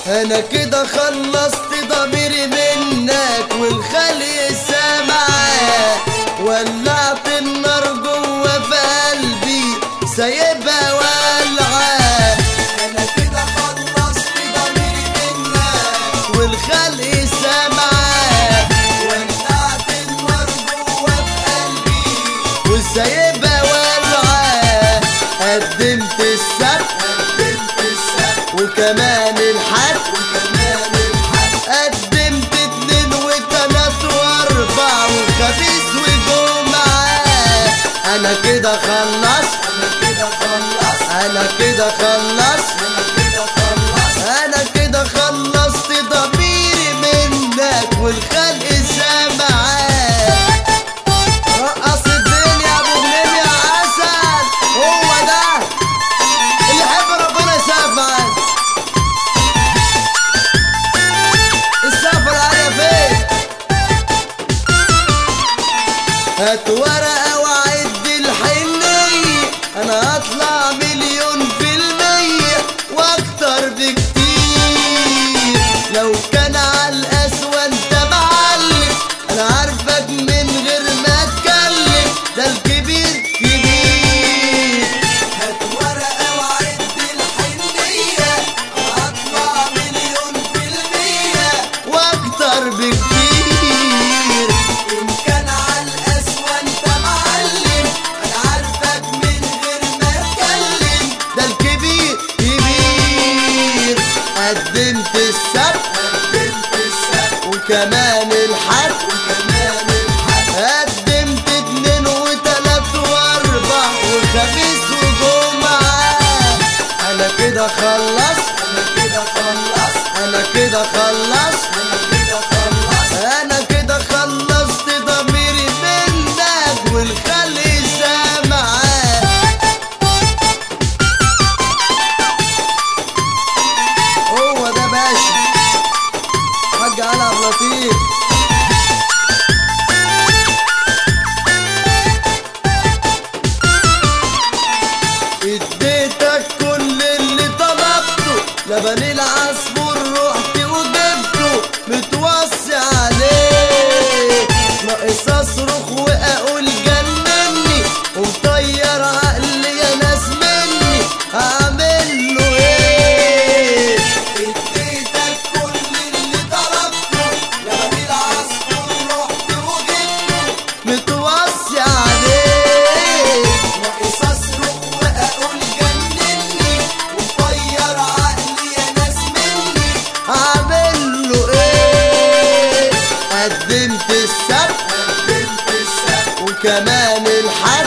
انا كده خلصت ضميري منك والخلي سامعة ولعت النار جوه في قلبي سايبها والعة انا كده خلصت ضميري منك والخلق سامعة ولعت النار جوه في قلبي وسايبها والعة قدمت السبت قدمت السبت وكمان الحد وكمان الحد قدمت اتنين وتلات واربع وخميس وجمعة انا كده خلصت انا كده خلصت انا كده خلصت انا كده خلصت انا كده خلصت ضميري منك والخلق سامعة رقص الدنيا يا ابو غنيم يا عسل هو ده اللي يحب ربنا يسقف معاك السقف العالية فين هات ورقة وعد الحنية أنا هطلع مليون في المية وأكتر بكتير لو كان على القسوة أنت معلم أنا عارفك من غير ما أتكلم ده الكبير كبير هات ورقة وعد الحنية هطلع مليون في المية وأكتر بكتير إن كان على القسوة أنت معلم أنا عارفك من غير ما أتكلم ده الكبير كبير قدمت السبت قدمت السبت وكمان الحد وكمان الحد قدمت اتنين وتلات واربع وخميس وجمعة انا كده خلصت أنا كده خلصت انا كده خلصت أنا كده خلصت انا كده خلصت ضميري منك والخلق سامعة هو ده باشا حاج علي عبد اللطيف اديتك كل اللي طلبته لبن العصفور رحت وجبته متوصي عليه ناقص اصرخ واقول جنني ومطير عقلي يا ناس مني هعمل له ايه اديتك كل اللي طلبته لبن العصفور رحت وجبته متوصي عليه ناقص اصرخ واقول جنني وطير عقلي يا ناس مني هعمل له ايه قدمت السبت قدمت السبت وكمان الحد